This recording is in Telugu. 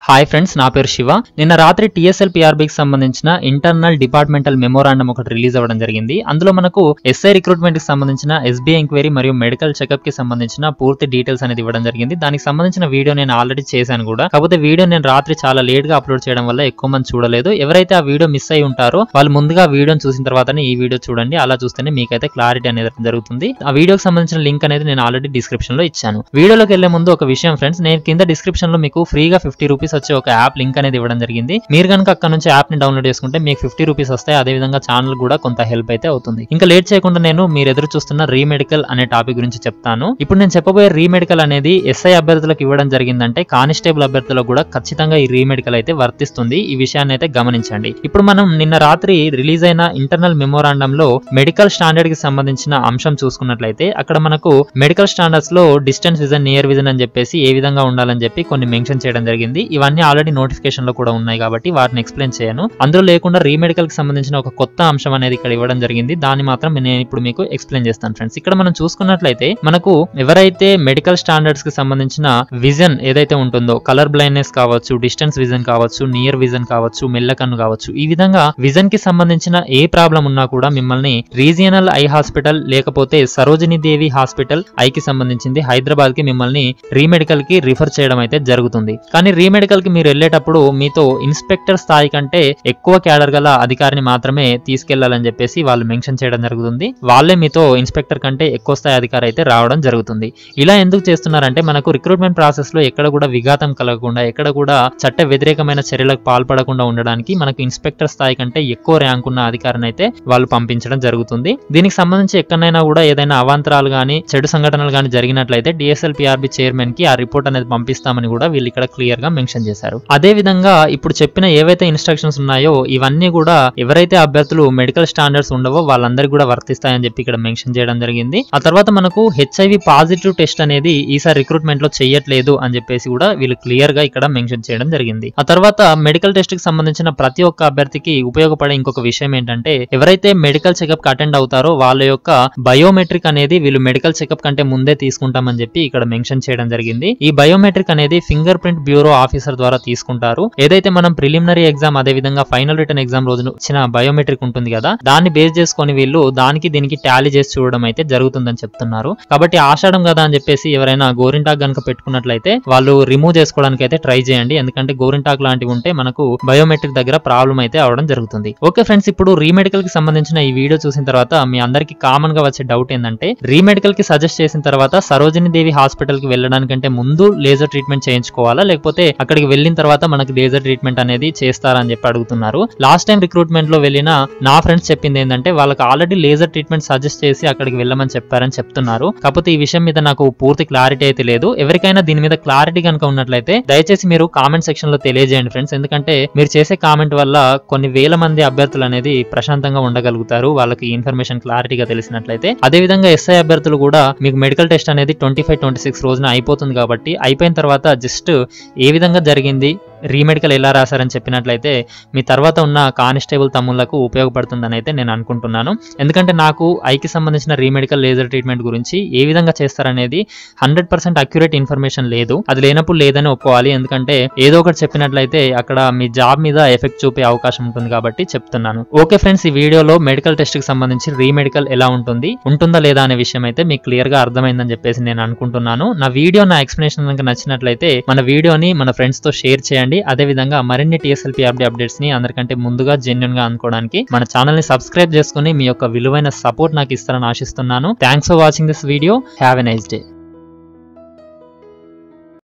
హాయ్ ఫ్రెండ్స్ నా పేరు శివ నిన్న రాత్రి టీఎస్ఎల్ పిఆర్బికి సంబంధించిన ఇంటర్నల్ డిపార్ట్మెంటల్ మెమోరాండం ఒకటి రిలీజ్ అవ్వడం జరిగింది అందులో మనకు ఎస్ఐ రిక్రూట్మెంట్ కి సంబంధించిన ఎస్బీఐ ఎంక్వైరీ మరియు మెడికల్ చెకప్ కి సంబంధించిన పూర్తి డీటెయిల్స్ అనేది ఇవ్వడం జరిగింది దానికి సంబంధించిన వీడియో నేను ఆల్రెడీ చేశాను కూడా కాకపోతే వీడియో నేను రాత్రి చాలా లేట్ గా అప్లోడ్ చేయడం వల్ల ఎక్కువ మంది చూడలేదు ఎవరైతే ఆ వీడియో మిస్ అయి ఉంటారో వాళ్ళు ముందుగా వీడియోని చూసిన తర్వాతనే ఈ వీడియో చూడండి అలా చూస్తేనే మీకైతే క్లారిటీ అనేది జరుగుతుంది ఆ వీడియోకి సంబంధించిన లింక్ అనేది నేను ఆల్రెడీ డిస్క్రిప్షన్ లో ఇచ్చాను వీడియోలోకి వెళ్లే ముందు ఒక విషయం ఫ్రెండ్స్ నేను కింద డిస్క్రిప్షన్ లో మీకు ఫ్రీగా ఫిఫ్టీ రూపీస్ వచ్చే ఒక యాప్ లింక్ అనేది ఇవ్వడం జరిగింది మీరు కనుక అక్కడ నుంచి యాప్ ని డౌన్లోడ్ చేసుకుంటే మీకు ఫిఫ్టీ రూపీస్ వస్తాయి అదే విధంగా ఛానల్ కూడా కొంత హెల్ప్ అయితే అవుతుంది ఇంకా లేట్ చేయకుండా నేను మీరు ఎదురు చూస్తున్న రీమెడికల్ అనే టాపిక్ గురించి చెప్తాను ఇప్పుడు నేను చెప్పబోయే రీమెడికల్ అనేది ఎస్ఐ అభ్యర్థులకు ఇవ్వడం జరిగిందంటే కానిస్టేబుల్ అభ్యర్థులకు కూడా ఖచ్చితంగా ఈ రీమెడికల్ అయితే వర్తిస్తుంది ఈ విషయాన్ని అయితే గమనించండి ఇప్పుడు మనం నిన్న రాత్రి రిలీజ్ అయిన ఇంటర్నల్ మెమోరాండం లో మెడికల్ స్టాండర్డ్ కి సంబంధించిన అంశం చూసుకున్నట్లయితే అక్కడ మనకు మెడికల్ స్టాండర్డ్స్ లో డిస్టెన్స్ విజన్ నియర్ విజన్ అని చెప్పేసి ఏ విధంగా ఉండాలని చెప్పి కొన్ని మెన్షన్ చేయడం జరిగింది ఇవన్నీ ఆల్రెడీ నోటిఫికేషన్ లో కూడా ఉన్నాయి కాబట్టి వాటిని ఎక్స్ప్లెయిన్ చేయను అందులో లేకుండా రీమెడికల్ కి సంబంధించిన ఒక కొత్త అంశం అనేది ఇక్కడ ఇవ్వడం జరిగింది దాన్ని మాత్రం నేను ఇప్పుడు మీకు ఎక్స్ప్లెయిన్ చేస్తాను ఫ్రెండ్స్ ఇక్కడ మనం చూసుకున్నట్లయితే మనకు ఎవరైతే మెడికల్ స్టాండర్డ్స్ కి సంబంధించిన విజన్ ఏదైతే ఉంటుందో కలర్ బ్లైండ్నెస్ కావచ్చు డిస్టెన్స్ విజన్ కావచ్చు నియర్ విజన్ కావచ్చు మెల్లకన్ను కావచ్చు ఈ విధంగా విజన్ కి సంబంధించిన ఏ ప్రాబ్లం ఉన్నా కూడా మిమ్మల్ని రీజియనల్ ఐ హాస్పిటల్ లేకపోతే సరోజిని దేవి హాస్పిటల్ ఐకి సంబంధించింది హైదరాబాద్ కి మిమ్మల్ని రీమెడికల్ కి రిఫర్ చేయడం అయితే జరుగుతుంది కానీ రీమెడికల్ కి మీరు వెళ్ళేటప్పుడు మీతో ఇన్స్పెక్టర్ స్థాయి కంటే ఎక్కువ క్యాడర్ గల అధికారిని మాత్రమే తీసుకెళ్లాలని చెప్పేసి వాళ్ళు మెన్షన్ చేయడం జరుగుతుంది వాళ్ళే మీతో ఇన్స్పెక్టర్ కంటే ఎక్కువ స్థాయి అధికారి అయితే రావడం జరుగుతుంది ఇలా ఎందుకు చేస్తున్నారంటే మనకు రిక్రూట్మెంట్ ప్రాసెస్ లో ఎక్కడ కూడా విఘాతం కలగకుండా ఎక్కడ కూడా చట్ట వ్యతిరేకమైన చర్యలకు పాల్పడకుండా ఉండడానికి మనకు ఇన్స్పెక్టర్ స్థాయి కంటే ఎక్కువ ర్యాంక్ ఉన్న అధికారిని అయితే వాళ్ళు పంపించడం జరుగుతుంది దీనికి సంబంధించి ఎక్కడైనా కూడా ఏదైనా అవాంతరాలు గానీ చెడు సంఘటనలు గానీ జరిగినట్లయితే డిఎస్ఎల్ పిఆర్బి చైర్మన్ కి ఆ రిపోర్ట్ అనేది పంపిస్తామని కూడా వీళ్ళు ఇక్కడ క్లియర్ గా మెన్షన్ చేశారు అదే విధంగా ఇప్పుడు చెప్పిన ఏవైతే ఇన్స్ట్రక్షన్స్ ఉన్నాయో ఇవన్నీ కూడా ఎవరైతే అభ్యర్థులు మెడికల్ స్టాండర్డ్స్ ఉండవో వాళ్ళందరికీ కూడా వర్తిస్తాయని చెప్పి ఇక్కడ మెన్షన్ చేయడం జరిగింది ఆ తర్వాత మనకు హెచ్ఐవి పాజిటివ్ టెస్ట్ అనేది ఈసారి రిక్రూట్మెంట్ లో చేయట్లేదు అని చెప్పేసి కూడా వీళ్ళు క్లియర్ గా ఇక్కడ మెన్షన్ చేయడం జరిగింది ఆ తర్వాత మెడికల్ టెస్ట్ కి సంబంధించిన ప్రతి ఒక్క అభ్యర్థికి ఉపయోగపడే ఇంకొక విషయం ఏంటంటే ఎవరైతే మెడికల్ చెకప్ కి అటెండ్ అవుతారో వాళ్ళ యొక్క బయోమెట్రిక్ అనేది వీళ్ళు మెడికల్ చెకప్ కంటే ముందే తీసుకుంటామని చెప్పి ఇక్కడ మెన్షన్ చేయడం జరిగింది ఈ బయోమెట్రిక్ అనేది ఫింగర్ ప్రింట్ బ్యూరో ఆఫీసర్ ద్వారా తీసుకుంటారు ఏదైతే మనం ప్రిలిమినరీ ఎగ్జామ్ అదే విధంగా ఫైనల్ రిటర్న్ ఎగ్జామ్ రోజు వచ్చిన బయోమెట్రిక్ ఉంటుంది కదా దాన్ని బేస్ చేసుకొని వీళ్ళు దానికి దీనికి టాలీ చేసి చూడడం అయితే జరుగుతుందని చెప్తున్నారు కాబట్టి ఆషాఢం కదా అని చెప్పేసి ఎవరైనా గోరింటాక్ గనుక పెట్టుకున్నట్లయితే వాళ్ళు రిమూవ్ చేసుకోవడానికి అయితే ట్రై చేయండి ఎందుకంటే గోరింటాక్ లాంటివి ఉంటే మనకు బయోమెట్రిక్ దగ్గర ప్రాబ్లం అయితే అవడం జరుగుతుంది ఓకే ఫ్రెండ్స్ ఇప్పుడు రీమెడికల్ కి సంబంధించిన ఈ వీడియో చూసిన తర్వాత మీ అందరికి కామన్ గా వచ్చే డౌట్ ఏంటంటే రీమెడికల్ కి సజెస్ట్ చేసిన తర్వాత సరోజిని దేవి హాస్పిటల్ కి వెళ్ళడానికంటే ముందు లేజర్ ట్రీట్మెంట్ చేయించుకోవాలా లేకపోతే అక్కడికి వెళ్ళిన తర్వాత మనకి లేజర్ ట్రీట్మెంట్ అనేది చేస్తారని చెప్పి అడుగుతున్నారు లాస్ట్ టైం రిక్రూట్మెంట్ లో వెళ్ళిన నా ఫ్రెండ్స్ చెప్పింది ఏంటంటే వాళ్ళకి ఆల్రెడీ లేజర్ ట్రీట్మెంట్ సజెస్ట్ చేసి అక్కడికి వెళ్ళమని చెప్పారని చెప్తున్నారు కాకపోతే ఈ విషయం మీద నాకు పూర్తి క్లారిటీ అయితే లేదు ఎవరికైనా దీని మీద క్లారిటీ కనుక ఉన్నట్లయితే దయచేసి మీరు కామెంట్ సెక్షన్ లో తెలియజేయండి ఫ్రెండ్స్ ఎందుకంటే మీరు చేసే కామెంట్ వల్ల కొన్ని వేల మంది అభ్యర్థులు అనేది ప్రశాంతంగా ఉండగలుగుతారు వాళ్ళకి ఇన్ఫర్మేషన్ క్లారిటీగా తెలిసినట్లయితే అదే విధంగా ఎస్ఐ అభ్యర్థులు కూడా మీకు మెడికల్ టెస్ట్ అనేది ట్వంటీ ఫైవ్ ట్వంటీ సిక్స్ రోజున అయిపోతుంది కాబట్టి అయిపోయిన తర్వాత జస్ట్ ఏ విధంగా జరిగింది రీమెడికల్ ఎలా రాశారని చెప్పినట్లయితే మీ తర్వాత ఉన్న కానిస్టేబుల్ తమ్ముళ్లకు ఉపయోగపడుతుందని అయితే నేను అనుకుంటున్నాను ఎందుకంటే నాకు ఐకి సంబంధించిన రీమెడికల్ లేజర్ ట్రీట్మెంట్ గురించి ఏ విధంగా చేస్తారనేది హండ్రెడ్ పర్సెంట్ అక్యురేట్ ఇన్ఫర్మేషన్ లేదు అది లేనప్పుడు లేదని ఒప్పుకోవాలి ఎందుకంటే ఏదో ఒకటి చెప్పినట్లయితే అక్కడ మీ జాబ్ మీద ఎఫెక్ట్ చూపే అవకాశం ఉంటుంది కాబట్టి చెప్తున్నాను ఓకే ఫ్రెండ్స్ ఈ వీడియోలో మెడికల్ టెస్ట్ కి సంబంధించి రీమెడికల్ ఎలా ఉంటుంది ఉంటుందా లేదా అనే విషయం అయితే మీకు క్లియర్ గా అర్థమైందని చెప్పేసి నేను అనుకుంటున్నాను నా వీడియో నా ఎక్స్ప్లెనేషన్ కనుక నచ్చినట్లయితే మన వీడియోని మన ఫ్రెండ్స్ తో షేర్ చేయండి అదే విధంగా మరిన్ని టీఎస్ఎల్పీ అప్డే అప్డేట్స్ ని అందరికంటే ముందుగా జెన్యున్ గా అనుకోవడానికి మన ఛానల్ ని సబ్స్క్రైబ్ చేసుకుని మీ యొక్క విలువైన సపోర్ట్ నాకు ఇస్తారని ఆశిస్తున్నాను thanks for watching this video have a nice day